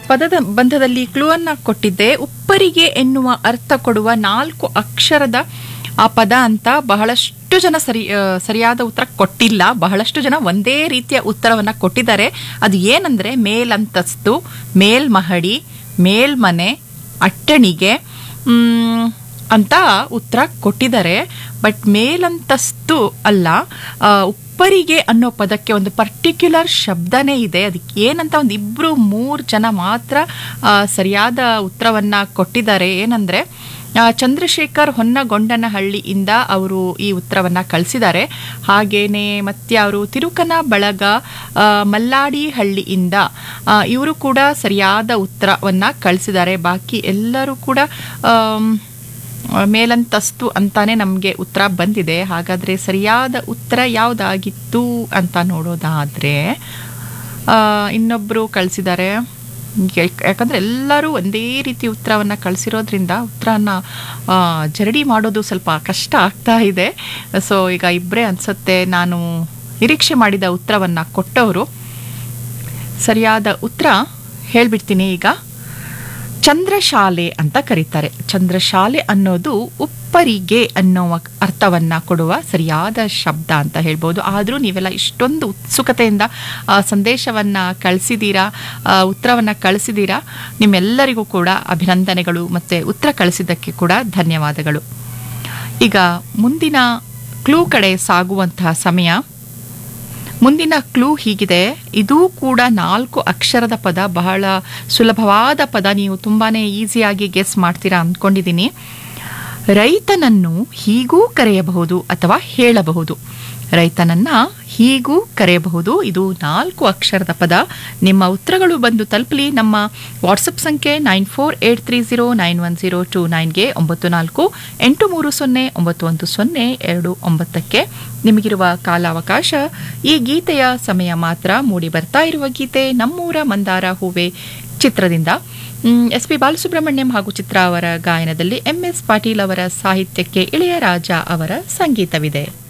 ಪದದ ಬಂಧದಲ್ಲಿ ಕ್ಲೂ ಅನ್ನ ಕೊಟ್ಟಿದ್ದೆ ಉಪ್ಪರಿಗೆ ಎನ್ನುವ ಅರ್ಥ ಕೊಡುವ ನಾಲ್ಕು ಅಕ್ಷರದ ಆ ಪದ ಅಂತ ಬಹಳಷ್ಟು ಜನ ಸರಿ ಆ, ಸರಿಯಾದ ಉತ್ತರ ಕೊಟ್ಟಿಲ್ಲ ಬಹಳಷ್ಟು ಜನ ಒಂದೇ ರೀತಿಯ ಉತ್ತರವನ್ನ ಕೊಟ್ಟಿದ್ದಾರೆ ಅದು ಏನಂದ್ರೆ ಮೇಲಂತಸ್ತು ಮೇಲ್ಮಹಡಿ ಮೇಲ್ಮನೆ ಅಟ್ಟಣಿಗೆ ಮ್, ಅಂತ ಉತ್ತರ ಕೊಟ್ಟಿದ್ದಾರೆ ಬಟ್ ಮೇಲಂತಸ್ತು ಅಲ್ಲ ಆ, ಉಪ್ಪರಿಗೆ ಅನ್ನೋ ಪದಕ್ಕೆ ಒಂದು ಪರ್ಟಿಕ್ಯುಲರ್ ಶಬ್ದನೇ ಇದೆ ಅದಕ್ಕೆ ಏನಂತ ಒಂದು ಇಬ್ರು ಮೂರು ಜನ ಮಾತ್ರ ಆ, ಸರಿಯಾದ ಉತ್ತರವನ್ನ ಕೊಟ್ಟಿದ್ದಾರೆ ಏನಂದ್ರೆ ಆ, ಚಂದ್ರಶೇಖರ್ ಹೊನ್ನಗೊಂಡನಹಳ್ಳಿಯಿಂದ ಅವರು ಈ ಉತ್ತರವನ್ನ ಕಳಿಸಿದ್ದಾರೆ ಹಾಗೇನೆ ಮತ್ತೆ ಅವರು ತಿರುಕನ ಬಳಗ ಆ, ಮಲ್ಲಾಡಿ ಹಳ್ಳಿಯಿಂದ ಇವರು ಕೂಡ ಸರಿಯಾದ ಉತ್ತರವನ್ನ ಕಳಿಸಿದ್ದಾರೆ ಬಾಕಿ ಎಲ್ಲರೂ ಕೂಡ ಆಮ್, ಮೇಲಂತಸ್ತು ಅಂತಾನೆ ನಮಗೆ ಉತ್ತರ ಬಂದಿದೆ ಹಾಗಾದ್ರೆ ಸರಿಯಾದ ಉತ್ತರ ಯಾವುದಾಗಿತ್ತು ಅಂತ ನೋಡೋದಾದ್ರೆ ಆ, ಇನ್ನೊಬ್ರು ಕಳಿಸಿದ್ದಾರೆ ಯಾಕ್- ಯಾಕಂದ್ರೆ ಎಲ್ಲರೂ ಒಂದೇ ರೀತಿ ಉತ್ತರವನ್ನ ಕಳಿಸಿರೋದ್ರಿಂದ ಉತ್ತರನ ಆ, ಜರಡಿ ಮಾಡೋದು ಸ್ವಲ್ಪ ಕಷ್ಟ ಆಗ್ತಾ ಇದೆ ಸೊ ಈಗ ಇಬ್ಬರೇ ಅನ್ಸುತ್ತೆ ನಾನು ನಿರೀಕ್ಷೆ ಮಾಡಿದ ಉತ್ತರವನ್ನ ಕೊಟ್ಟವರು ಸರಿಯಾದ ಉತ್ತರ ಹೇಳ್ಬಿಡ್ತೀನಿ ಈಗ ಚಂದ್ರಶಾಲೆ ಅಂತ ಕರೀತಾರೆ ಚಂದ್ರಶಾಲೆ ಅನ್ನೋದು ಉಪ್ಪರಿಗೆ ಅನ್ನುವ ಅರ್ಥವನ್ನ ಕೊಡುವ ಸರಿಯಾದ ಶಬ್ದ ಅಂತ ಹೇಳ್ಬೋದು ಆದರೂ ನೀವೆಲ್ಲ ಇಷ್ಟೊಂದು ಉತ್ಸುಕತೆಯಿಂದ ಆ, ಸಂದೇಶವನ್ನ ಕಳಿಸಿದ್ದೀರಾ ಆ, ಉತ್ತರವನ್ನ ಕಳಿಸಿದ್ದೀರಾ ನಿಮ್ಮೆಲ್ಲರಿಗೂ ಕೂಡ ಅಭಿನಂದನೆಗಳು ಮತ್ತೆ ಉತ್ತರ ಕಳಿಸಿದ್ದಕ್ಕೆ ಕೂಡ ಧನ್ಯವಾದಗಳು ಈಗ ಮುಂದಿನ ಕ್ಲೂ ಕಡೆ ಸಾಗುವಂತಹ ಸಮಯ ಮುಂದಿನ ಕ್ಲೂ ಹೀಗಿದೆ ಇದೂ ಕೂಡ ನಾಲ್ಕು ಅಕ್ಷರದ ಪದ ಬಹಳ ಸುಲಭವಾದ ಪದ ನೀವು ತುಂಬಾನೇ ಈಸಿಯಾಗಿ ಗೆಸ್ ಮಾಡ್ತೀರಾ ಅಂದ್ಕೊಂಡಿದ್ದೀನಿ ರೈತನನ್ನು ಹೀಗೂ ಕರೆಯಬಹುದು ಅಥವಾ ಹೇಳಬಹುದು ರೈತನನ್ನ ಹೀಗೂ ಕರೆಯಬಹುದು ಇದು ನಾಲ್ಕು ಅಕ್ಷರದ ಪದ ನಿಮ್ಮ ಉತ್ತರಗಳು ಬಂದು ತಲುಪಲಿ ನಮ್ಮ ವಾಟ್ಸಪ್ ಸಂಖ್ಯೆ nine four eight three zero nine one zero two ನೈನ್ಗೆ ಒಂಬತ್ತು ನಾಲ್ಕು ಎಂಟು ಮೂರು ಸೊನ್ನೆ ಒಂಬತ್ತು ಒಂದು ಸೊನ್ನೆ ಎರಡು ಒಂಬತ್ತಕ್ಕೆ ನಿಮಗಿರುವ ಕಾಲಾವಕಾಶ ಈ ಗೀತೆಯ ಸಮಯ ಮಾತ್ರ ಮೂಡಿ ಬರ್ತಾ ಇರುವ ಗೀತೆ ನಮ್ಮೂರ ಮಂದಾರ ಹೂವೆ ಚಿತ್ರದಿಂದ ಎಸ್ ಪಿ ಬಾಲಸುಬ್ರಹ್ಮಣ್ಯಂ ಹಾಗೂ ಚಿತ್ರ ಅವರ ಗಾಯನದಲ್ಲಿ ಎಂ ಎಸ್ ಪಾಟೀಲ್ ಅವರ ಸಾಹಿತ್ಯಕ್ಕೆ ಇಳೆಯರಾಜ ಅವರ ಸಂಗೀತವಿದೆ